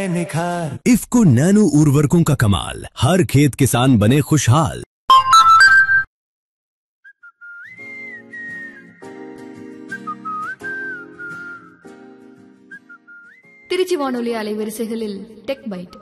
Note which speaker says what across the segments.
Speaker 1: निखार
Speaker 2: इफ्को नैनो उर्वरकों का कमाल हर खेत किसान बने खुशहाल
Speaker 3: திருச்சி வானொலி அலைவரிசைகளில் டெக் பைட்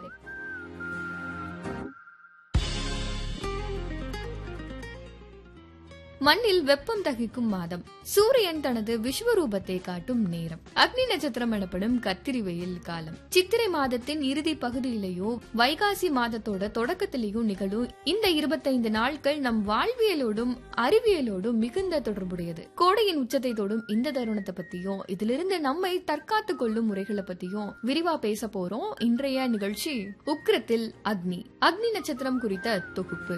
Speaker 3: மண்ணில் வெப்பம் தகிக்கும் மாதம் சூரியன் தனது விஸ்வரூபத்தை காட்டும் நேரம் அக்னி நட்சத்திரம் எனப்படும் கத்திரி வெயில் காலம் சித்திரை மாதத்தின் இறுதி பகுதியிலேயோ வைகாசி மாதத்தோட தொடக்கத்திலேயோ நிகழும் இந்த இருபத்தைந்து நாட்கள் நம் வாழ்வியலோடும் அறிவியலோடும் மிகுந்த தொடர்புடையது கோடையின் உச்சத்தை தொடும் இந்த தருணத்தை பத்தியும் இதிலிருந்து நம்மை தற்காத்துக் கொள்ளும் முறைகளை பத்தியும் விரிவா பேச போறோம் இன்றைய நிகழ்ச்சி உக்கிரத்தில் அக்னி அக்னி நட்சத்திரம் குறித்த தொகுப்பு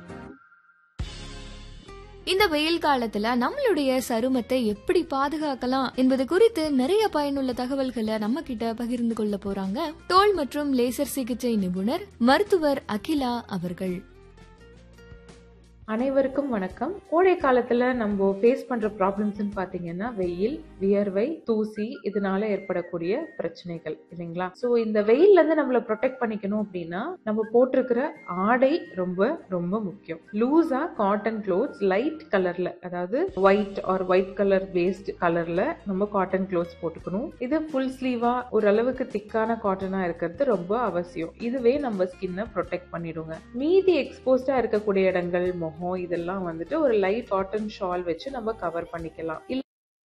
Speaker 3: இந்த வெயில் காலத்துல நம்மளுடைய சருமத்தை எப்படி பாதுகாக்கலாம் என்பது குறித்து நிறைய பயனுள்ள தகவல்களை நம்ம கிட்ட பகிர்ந்து கொள்ள போறாங்க தோல் மற்றும் லேசர் சிகிச்சை நிபுணர் மருத்துவர் அகிலா அவர்கள்
Speaker 4: அனைவருக்கும் வணக்கம் கோடை காலத்துல நம்ம ஃபேஸ் பண்ற ப்ராப்ளம்ஸ்னு பாத்தீங்கன்னா வெயில் வியர்வை தூசி இதனால ஏற்படக்கூடிய பிரச்சனைகள் இல்லைங்களா சோ இந்த வெயில்ல இருந்து நம்மள ப்ரொடெக்ட் பண்ணிக்கணும் அப்படின்னா நம்ம போட்டிருக்கிற ஆடை ரொம்ப ரொம்ப முக்கியம் லூஸா காட்டன் க்ளோத்ஸ் லைட் கலர்ல அதாவது white or white colour paste கலர்ல நம்ம காட்டன் க்ளோத்ஸ் போட்டுக்கணும் இது ஃபுல் ஸ்லீவா ஓரளவுக்கு திக்கான காட்டனா இருக்கிறது ரொம்ப அவசியம் இதுவே நம்ம ஸ்கின்னை ப்ரொடெக்ட் பண்ணிடுங்க மீதி எக்ஸ்போஸ்டா இருக்கக்கூடிய இடங்கள் முகம் இதெல்லாம் வந்துட்டு ஒரு லைட் காட்டன் ஷால் வச்சு நம்ம கவர் பண்ணிக்கலாம் இல்ல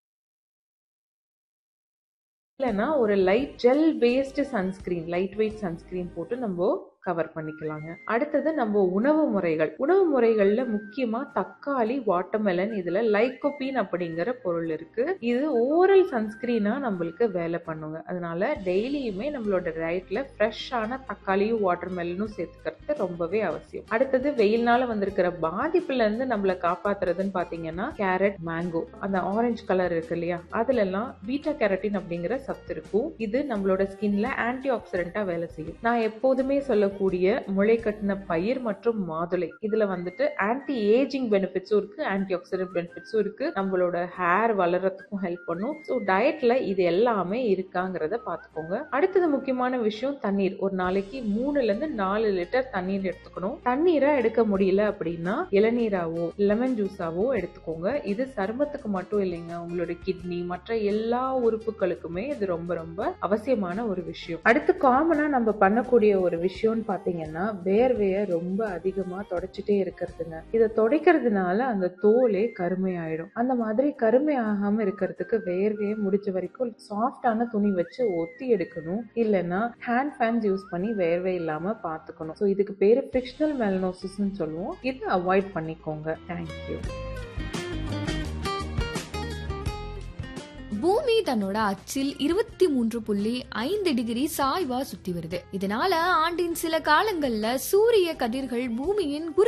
Speaker 4: இல்லைன்னா ஒரு light gel based sunscreen lightweight sunscreen போட்டு நம்ம கவர் பண்ணிக்கலாங்க அடுத்தது நம்ம உணவு முறைகள் உணவு முறைகள்ல முக்கியமா தக்காளி வாட்டர்மெலன் இதுல லைக்கோபீன் அப்படிங்கிற பொருள் இருக்கு இது ஓரல் சன்ஸ்கிரீனா நம்மளுக்கு வேலை பண்ணுங்க அதனால டெய்லியுமே நம்மளோட டயட்ல ஃப்ரெஷ்ஷான தக்காளியும் வாட்டர்மெலனும் சேர்த்துக்கிறது ரொம்பவே அவசியம் அடுத்தது வெயில்னால வந்திருக்கிற பாதிப்புல இருந்து நம்மளை காப்பாத்துறதுன்னு பாத்தீங்கன்னா கேரட் மேங்கோ அந்த ஆரஞ்சு கலர் இருக்கு இல்லையா அதுல எல்லாம் பீட்டா கேரட்டின் அப்படிங்கிற சத்து இருக்கும் இது நம்மளோட ஸ்கின்ல ஆன்டி ஆக்சிடென்டா வேலை செய்யும் நான் எப்போதுமே சொல்ல கூடிய முளை கட்டின பயிர் மற்றும் மாதுளை இதுல வந்துட்டு ஆன்டி ஏஜிங் பெனிஃபிட்ஸும் இருக்கு ஆன்டி ஆக்சிடென்ட் பெனிஃபிட்ஸும் இருக்கு நம்மளோட ஹேர் வளர்றதுக்கும் ஹெல்ப் பண்ணும் ஸோ டயட்ல இது எல்லாமே இருக்காங்கிறத பார்த்துக்கோங்க அடுத்தது முக்கியமான விஷயம் தண்ணீர் ஒரு நாளைக்கு மூணுல இருந்து நாலு லிட்டர் தண்ணீர் எடுத்துக்கணும் தண்ணீரை எடுக்க முடியல அப்படின்னா இளநீராவோ லெமன் ஜூஸாவோ எடுத்துக்கோங்க இது சருமத்துக்கு மட்டும் இல்லைங்க உங்களோட கிட்னி மற்ற எல்லா உறுப்புகளுக்குமே இது ரொம்ப ரொம்ப அவசியமான ஒரு விஷயம் அடுத்து காமனா நம்ம பண்ணக்கூடிய ஒரு விஷயம் பாத்தீங்கன்னா வேர்வைய ரொம்ப அதிகமா தொடச்சிட்டே இருக்கிறதுங்க இதை துடைக்கிறதுனால அந்த தோலே கருமையாயிடும் அந்த மாதிரி கருமை ஆகாம இருக்கிறதுக்கு வேர்வையை முடிஞ்ச வரைக்கும் சாஃப்டான துணி வச்சு ஒத்தி எடுக்கணும் இல்லைன்னா ஹேண்ட் ஃபேன்ஸ் யூஸ் பண்ணி வேர்வை இல்லாம பாத்துக்கணும் ஸோ இதுக்கு பேரு ஃபிரிக்ஷனல் மெலனோசிஸ்ன்னு சொல்லுவோம் இதை அவாய்ட் பண்ணிக்கோங்க தேங்க்யூ
Speaker 3: பூமி தன்னோட அச்சில் இருபத்தி மூன்று புள்ளி ஐந்து டிகிரி சாய்வா சுத்தி வருது இதனால ஆண்டின் சில காலங்கள்ல சூரிய கதிர்கள் பூமியின் குறு